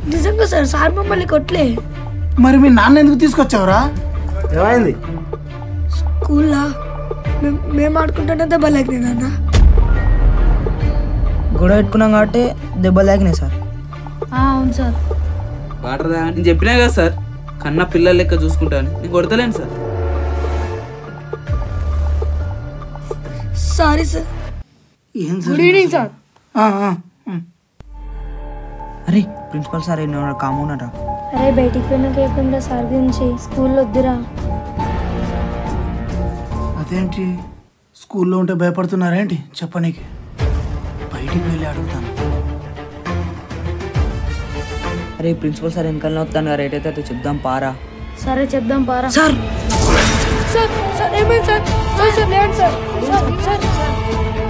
నిజంగా sir sir మమ్మల్ని కొట్లే మరి మీ నాన్న ఎందుకు తీసుకొచ్చావురా ఏమైంది స్కూల్లో మేము మేము ఆడుకుంటుంటే దెబ్బలేక నాన్న గొడవ పెట్టుకున్నాం కాబట్టి దెబ్బలు తాకినాయి సార్ అవును సార్ వాటర్ తాగా నేను చెప్పినా కదా సార్ కన్న పిల్లల లెక్క చూసుకుంటాను నేను కొడతలేను సార్ సారీ సార్ ఏం గుడ్ ఈవినింగ్ సార్ ఆ, ఆ, ఉమ్. అరే ప్రిన్సిపల్ సార్ ఎన్నో కామున్నారా అరే బయటికి పోయినాక అయిపోయిందా సార్ గురించి స్కూల్లో వద్దురా అదేంటి స్కూల్లో ఉంటే భయపడుతున్నారేంటి చెప్పనీకి బయటికి వెళ్ళి అడుగుతాను అరే ప్రిన్సిపల్ సార్ వెనకాల వస్తాను రేట్ అయితే అది చెప్దాం పారా సరే చెప్దాం పారా సార్ సార్ సార్ ఏమైంది సార్ సార్ సార్ లేండి సార్ సార్ సార్ సార్